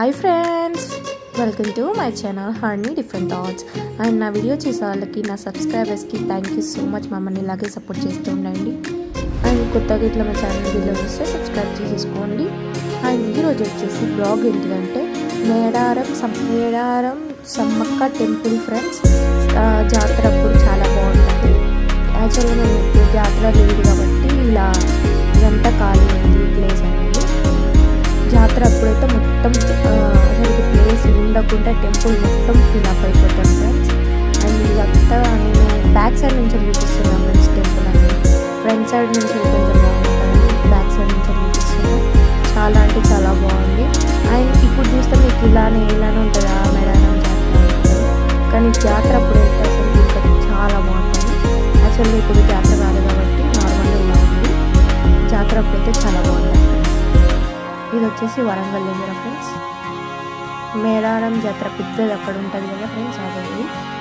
Hi friends welcome to my channel హర్నీ different thoughts and నా video చూసే వాళ్ళకి నా సబ్స్క్రైబర్స్కి థ్యాంక్ యూ సో మచ్ మమ్మల్ని ఇలాగే సపోర్ట్ చేస్తూ ఉండండి అండ్ కొత్తగా ఇట్లా మా ఛానల్ వీడియో వస్తే సబ్స్క్రైబ్ చేసేసుకోండి అండ్ ఈరోజు వచ్చేసి బ్లాగ్ ఏంటిదంటే మేడారం సం మేడారం సమ్మక్క టెంపుల్ ఫ్రెండ్స్ జాతర అప్పుడు చాలా బాగుంటుంది యాక్చువల్గా మేము ఇప్పుడు జాతర లేదు కాబట్టి ఇలా ఇదంతా ఖాళీ ఉంది ఈ ప్లేస్ అనేది జాతర అప్పుడైతే మొత్తం ఆ, అసలు ప్లేస్ ఉండకుండా టెంపుల్ మొత్తం ఫిల్ అప్ అయిపోతాం ఫ్రెండ్స్ అండ్ ఇదంతా నేను బ్యాక్ సైడ్ నుంచి చూపిస్తున్నాను ఫ్రెండ్స్ టెంపుల్ అనేది ఫ్రంట్ సైడ్ నుంచి కొంచెం బాగుంటుంది బ్యాక్ సైడ్ నుంచి చూపిస్తున్నాను చాలా అంటే చాలా బాగుంది అండ్ ఇప్పుడు చూస్తే మీకు ఇలానే ఇలానే ఉంటుందా మేడారం జాతర ఉంటుంది. కానీ జాతర అప్పుడు అయితే అసలు ఇంకా చాలా బాగుంటుంది యాక్చువల్లీ ఇప్పుడు జాతర కాదు కాబట్టి నార్మల్గా ఇలా ఉంది జాతర అప్పుడైతే చాలా బాగుంటుంది ఫ్రెండ్స్ ఇది వచ్చేసి వరంగల్ దగ్గర ఫ్రెండ్స్ మేడారం జాతర పెద్దది అక్కడ ఉంటుంది కదా ఫ్రెండ్స్ అదే ఇది